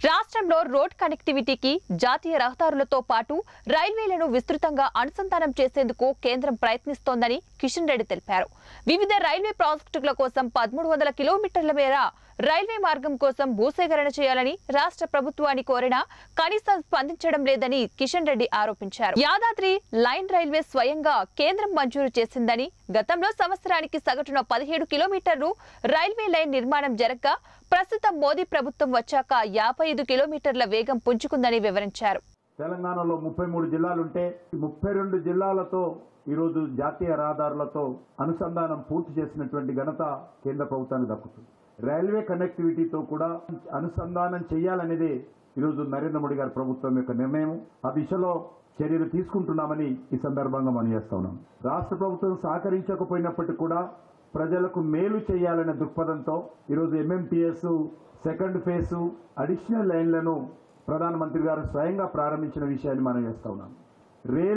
రాష్ట్రంలో రోడ్ కనెక్టివిటీకి జాతీయ రహదారులతో పాటు రైల్వేలను విస్తృతంగా అనుసంధానం చేసేందుకు కేంద్రం ప్రయత్నిస్తోందని కిషన్ రెడ్డి తెలిపారు వివిధ రైల్వే ప్రాజెక్టుల కోసం పదమూడు వందల కిలోమీటర్ల మేర రైల్వే మార్గం కోసం భూసేకరణ చేయాలని రాష్ట్ర ప్రభుత్వాన్ని కోరినా కనీసం స్పందించడం లేదని కిషన్ రెడ్డి ఆరోపించారు యాదాద్రి లైన్ రైల్వే స్వయంగా కేంద్రం మంజూరు చేసిందని గతంలో సంవత్సరానికి సగటున పదిహేడు కిలోమీటర్లు రైల్వే లైన్ నిర్మాణం జరగగా ప్రస్తుతం మోదీ ప్రభుత్వం వచ్చాక యాభై ఐదు కిలోమీటర్ల వేగం పుంజుకుందని వివరించారు తెలంగాణలో ముప్పై మూడు జిల్లాలుంటే ఈ ముప్పై రెండు జిల్లాలతో ఈరోజు జాతీయ రహదారులతో అనుసంధానం పూర్తి చేసినటువంటి ఘనత కేంద్ర ప్రభుత్వానికి దక్కుతుంది రైల్వే కనెక్టివిటీతో కూడా అనుసంధానం చేయాలనేదే ఈరోజు నరేంద్ర మోడీ గారి ప్రభుత్వం యొక్క నిర్ణయం ఆ దిశలో చర్యలు తీసుకుంటున్నామని ఈ సందర్భంగా మనం చేస్తా ఉన్నాం రాష్ట్ర ప్రభుత్వం సహకరించకపోయినప్పటికీ కూడా ప్రజలకు మేలు చేయాలనే దృక్పథంతో ఈరోజు ఎంఎంటీఎస్ సెకండ్ ఫేజ్ అడిషనల్ లైన్లను ప్రధానమంత్రి గారు స్వయంగా ప్రారంభించిన విషయాన్ని మనం చేస్తా ఉన్నాం రైల్